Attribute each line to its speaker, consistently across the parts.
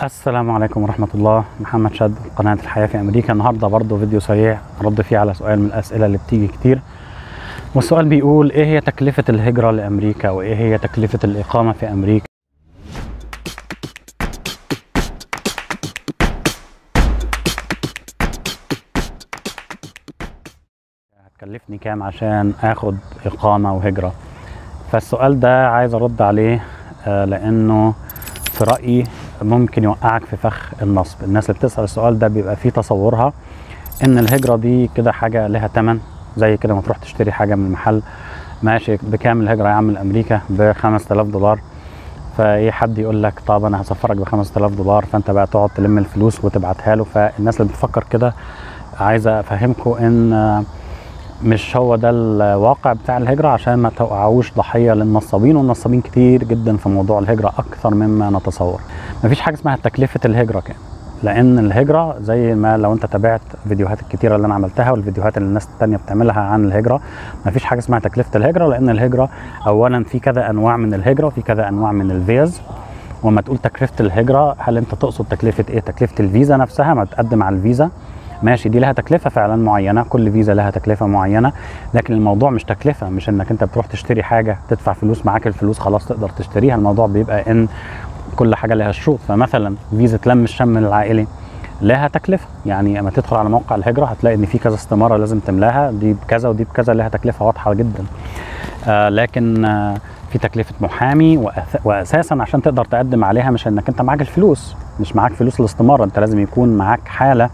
Speaker 1: السلام عليكم ورحمة الله محمد شد قناة الحياة في أمريكا النهاردة برضه فيديو سريع أرد فيه على سؤال من الأسئلة اللي بتيجي كتير والسؤال بيقول إيه هي تكلفة الهجرة لأمريكا وإيه هي تكلفة الإقامة في أمريكا هتكلفني كام عشان اخد اقامه وهجره فالسؤال ده عايز ارد عليه آه، لانه في رايي ممكن يوقعك في فخ النصب الناس اللي بتسال السؤال ده بيبقى في تصورها ان الهجره دي كده حاجه لها ثمن زي كده ما تروح تشتري حاجه من محل ماشي بكام الهجره يا عم لامريكا ب 5000 دولار فايه حد يقول لك طب انا هسفرك ب 5000 دولار فانت بقى تقعد تلم الفلوس وتبعتها له فالناس اللي بتفكر كده عايز افهمكم ان آه، مش هو ده الواقع بتاع الهجرة عشان ما تقعوش ضحية للنصابين والنصابين كتير جدا في موضوع الهجرة أكثر مما نتصور مفيش حاجة اسمها تكلفة الهجرة كام لأن الهجرة زي ما لو أنت تابعت فيديوهات الكتيرة اللي أنا عملتها والفيديوهات اللي الناس التانية بتعملها عن الهجرة مفيش حاجة اسمها تكلفة الهجرة لأن الهجرة أولا في كذا أنواع من الهجرة وفي كذا أنواع من الفيز وما تقول تكلفة الهجرة هل أنت تقصد تكلفة إيه؟ تكلفة الفيزا نفسها ما تقدم على الفيزا ماشي دي لها تكلفه فعلا معينه كل فيزا لها تكلفه معينه لكن الموضوع مش تكلفه مش انك انت بتروح تشتري حاجه تدفع فلوس معاك الفلوس خلاص تقدر تشتريها الموضوع بيبقى ان كل حاجه لها شروط فمثلا فيزا لم الشمل العائلي لها تكلفه يعني لما تدخل على موقع الهجره هتلاقي ان في كذا استماره لازم تملاها دي بكذا ودي بكذا لها تكلفه واضحه جدا آه لكن آه في تكلفه محامي وأث... واساسا عشان تقدر تقدم عليها مش انك انت معاك الفلوس مش معاك فلوس الاستماره انت لازم يكون معاك حاله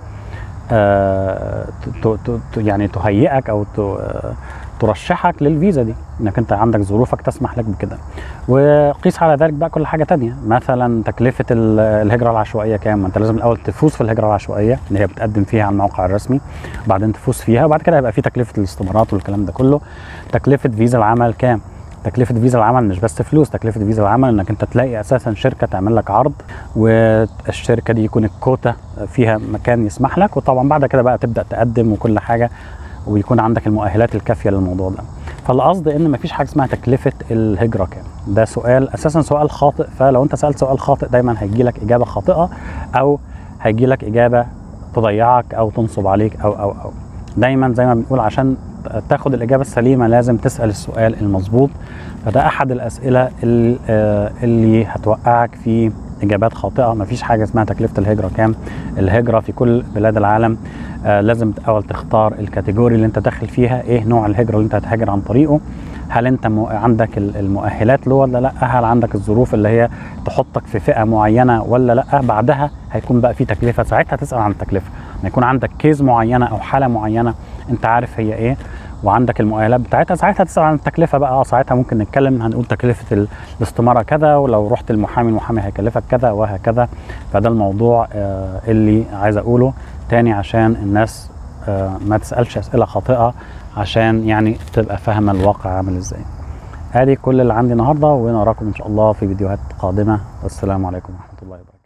Speaker 1: آه، ت- ت- ت- يعني تهيئك او ت- آه، ترشحك للفيزا دي انك انت عندك ظروفك تسمح لك بكده وقيس على ذلك بقى كل حاجه تانية مثلا تكلفه ال- الهجره العشوائيه كام ما انت لازم الاول تفوز في الهجره العشوائيه اللي هي بتقدم فيها على الموقع الرسمي وبعدين تفوز فيها وبعد كده هيبقى في تكلفه الاستمارات والكلام ده كله تكلفه فيزا العمل كام تكلفة فيزا العمل مش بس فلوس تكلفة فيزا العمل انك انت تلاقي اساسا شركة تعمل لك عرض والشركة دي يكون الكوتا فيها مكان يسمح لك وطبعا بعد كده بقى تبدأ تقدم وكل حاجة ويكون عندك المؤهلات الكافية للموضوع ده فالقصد ان مفيش حاجة اسمها تكلفة الهجرة كام ده سؤال اساسا سؤال خاطئ فلو انت سألت سؤال خاطئ دايما هيجي لك اجابة خاطئة او هيجي لك اجابة تضيعك او تنصب عليك او او او دايما زي ما بنقول عشان تاخد الاجابه السليمه لازم تسال السؤال المظبوط فده احد الاسئله اللي, آه، اللي هتوقعك في اجابات خاطئه مفيش حاجه اسمها تكلفه الهجره كام الهجره في كل بلاد العالم آه، لازم اول تختار الكاتيجوري اللي انت داخل فيها ايه نوع الهجره اللي انت هتهاجر عن طريقه هل انت مو- عندك ال- المؤهلات له ولا لا هل عندك الظروف اللي هي تحطك في فئه معينه ولا لا بعدها هيكون بقى في تكلفه ساعتها تسال عن التكلفه ما يكون عندك كيز معينه او حاله معينه انت عارف هي ايه وعندك المؤهلات بتاعتها ساعتها تسال عن التكلفه بقى اه ساعتها ممكن نتكلم هنقول تكلفه ال- الاستماره كذا ولو رحت المحامي المحامي هيكلفك كذا وهكذا فده الموضوع آه اللي عايز اقوله تاني عشان الناس آه ما تسالش اسئله خاطئه عشان يعني تبقى فاهمه الواقع عامل ازاي ادي كل اللي عندي النهارده ونراكم ان شاء الله في فيديوهات قادمه والسلام عليكم ورحمه الله وبركاته